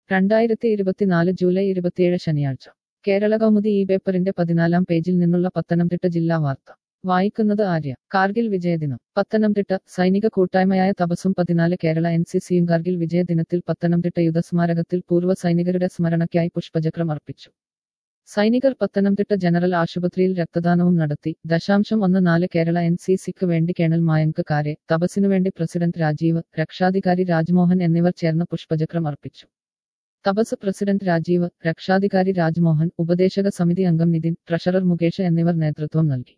രണ്ടായിരത്തി ഇരുപത്തിനാല് ജൂലൈ ഇരുപത്തിയേഴ് ശനിയാഴ്ച കേരള കൗമുദി ഈ പേപ്പറിന്റെ പതിനാലാം പേജിൽ നിന്നുള്ള പത്തനംതിട്ട ജില്ലാ വാർത്ത വായിക്കുന്നത് ആര്യ കാർഗിൽ വിജയദിനം പത്തനംതിട്ട സൈനിക കൂട്ടായ്മയായ തപസും പതിനാല് കേരള എൻ സി സിയും കാർഗിൽ വിജയദിനത്തിൽ പത്തനംതിട്ട യുദ്ധസ്മാരകത്തിൽ പൂർവ്വ സൈനികരുടെ സ്മരണയ്ക്കായി പുഷ്പചക്രം അർപ്പിച്ചു സൈനികർ പത്തനംതിട്ട ജനറൽ ആശുപത്രിയിൽ രക്തദാനവും നടത്തി ദശാംശം ഒന്ന് നാല് കേരള എൻ സി സിക്ക് വേണ്ടി കേണൽ മായങ്ക് കാരെ തപസിനുവേണ്ടി പ്രസിഡന്റ് രാജീവ് രക്ഷാധികാരി രാജ്മോഹൻ എന്നിവർ ചേർന്ന് പുഷ്പചക്രം അർപ്പിച്ചു തപസ് പ്രസിഡന്റ് രാജീവ് രക്ഷാധികാരി രാജ്മോഹൻ ഉപദേശക സമിതി അംഗം നിതിൻ ട്രഷറർ മുകേഷ് എന്നിവർ നേതൃത്വം നൽകി